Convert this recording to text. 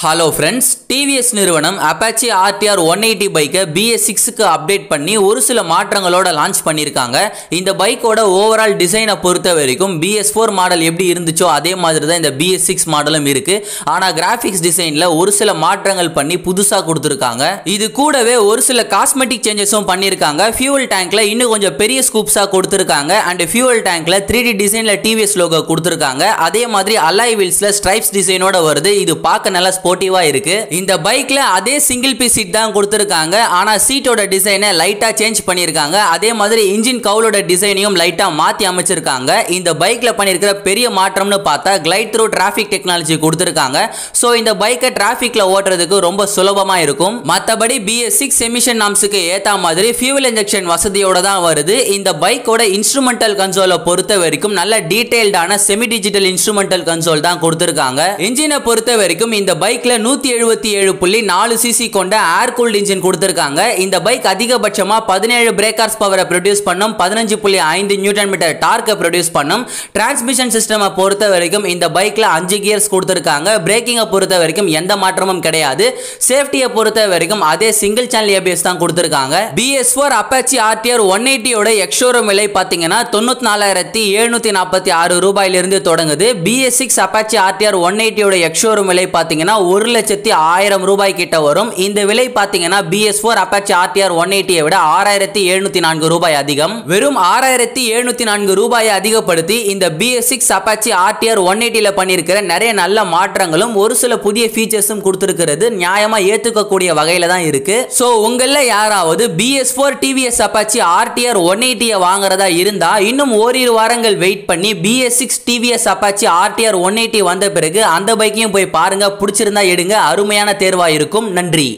hello friends TVS நிறுவனம் Apache RTR one eighty பைக்கை BS சிக்ஸுக்கு அப்டேட் பண்ணி ஒரு சில மாற்றங்களோட லான்ச் பண்ணியிருக்காங்க இந்த பைக்கோட ஓவரால் டிசைனை பொறுத்த வரைக்கும் பிஎஸ் ஃபோர் மாடல் எப்படி இருந்துச்சோ அதே மாதிரி தான் இந்த பிஎஸ் சிக்ஸ் மாடலும் இருக்கு ஆனால் கிராஃபிக்ஸ் டிசைனில் ஒரு சில மாற்றங்கள் பண்ணி புதுசாக கொடுத்துருக்காங்க இது கூடவே ஒரு சில காஸ்மெட்டிக் சேஞ்சஸும் பண்ணியிருக்காங்க ஃபியூவல் டேங்க்ல இன்னும் கொஞ்சம் பெரிய ஸ்கூப்ஸாக கொடுத்துருக்காங்க அண்ட் ஃபியூவல் டேங்க்ல த்ரீ டி டிசைனில் டிவிஎஸ் லோகோ கொடுத்துருக்காங்க அதே மாதிரி அலாய் வீல்ஸில் ஸ்ட்ரைப்ஸ் டிசைனோட வருது இது பார்க்க நல்லா ஸ்போர்ட்டிவா இருக்கு இந்த பைக்ல அதே சிங்கிள் பீஸ் சீட் தான் கொடுத்துருக்காங்க ஆனா சீட்டோட டிசைனை லைட்டா சேஞ்ச் பண்ணிருக்காங்க அதே மாதிரி இன்ஜின் கவுலோட டிசைனையும் லைட்டா மாத்தி அமைச்சிருக்காங்க இந்த பைக்ல பண்ணிருக்கிற பெரிய மாற்றம்னு பார்த்தா கிளைட் த்ரூ டிராஃபிக் டெக்னாலஜி கொடுத்துருக்காங்க ஸோ இந்த பைக்கை டிராஃபிக்ல ஓட்டுறதுக்கு ரொம்ப சுலபமா இருக்கும் மற்றபடி பிஎஸ் சிக்ஸ் எமிஷன் நாம்ஸுக்கு ஏத்த மாதிரி ஃபியூவல் இன்ஜெக்ஷன் வசதியோட தான் வருது இந்த பைக்கோட இன்ஸ்ட்ருமெண்டல் கன்சோலை பொறுத்த வரைக்கும் நல்ல டீடைல்டான செமி டிஜிட்டல் இன்ஸ்ட்ருமெண்டல் கன்சோல் தான் கொடுத்துருக்காங்க இன்ஜினை பொறுத்த வரைக்கும் இந்த பைக்ல நூத்தி எழுபத்தி ஏழு புள்ளி நாலு சிசி கொண்ட ஏர் கூல்ட் இன்ஜின் கொடுத்துருக்காங்க இந்த பைக் அதிகபட்சமா பதினேழு பிரேக்கர்ஸ் பவரை ப்ரொடியூஸ் பண்ணும் பதினஞ்சு புள்ளி ஐந்து நியூட்டன் மீட்டர் டார்க்கை ப்ரொடியூஸ் பண்ணும் டிரான்ஸ்மிஷன் சிஸ்டமை பொறுத்த வரைக்கும் இந்த பைக்ல அஞ்சு கியர்ஸ் கொடுத்துருக்காங்க பிரேக்கிங்கை பொறுத்த வரைக்கும் எந்த மாற்றமும் கிடையாது சேஃப்டியை பொறுத்த வரைக்கும் அதே சிங்கிள் சேனல் ஏபிஎஸ் தான் கொடுத்துருக்காங்க BS four Apache RTR one எயிட்டியோட எக்ஷோரூம் விலை பார்த்தீங்கன்னா தொண்ணூத்தி நாலாயிரத்தி எழுநூத்தி நாற்பத்தி ஆறு ரூபாயிலிருந்து தொடங்குது BS six Apache RTR one எயிட்டியோட எக்ஷோரூம் விலை பார்த்தீங்கன்னா ஒரு லட்சத்தி ஆயிரம் ரூபாய் கிட்ட வரும் இந்த விலை பார்த்தீங்கன்னா BS four Apache RTR one எயிட்டியை விட ஆறாயிரத்தி எழுநூத்தி நான்கு ரூபாய் அதிகம் வெறும் ஆறாயிரத்தி எழுநூத்தி நான்கு ரூபாயை அதிகப்படுத்தி இந்த BS six Apache RTR one எயிட்டியில் பண்ணியிருக்கிற நிறைய நல்ல மாற்றங்களும் ஒரு சில புதிய ஃபீச்சர்ஸும் கொடுத்துருக்கிறது நியாயமா ஏற்றுக்கக்கூடிய வகையில தான் இருக்கு ஸோ உங்களில் யாராவது BS four TVS Apache RTR one எயிட்டியை வாங்குறதா இருந்தா இன்னும் ஓரிரு வாரங்கள் வெயிட் பண்ணி BS six TVS Apache RTR one eighty வந்த பிறகு அந்த பைக்கையும் போய் பாருங்க பிடிச்சிருந்தா எடுங்க அருமையான தேர்வா இருக்கும் நன்றி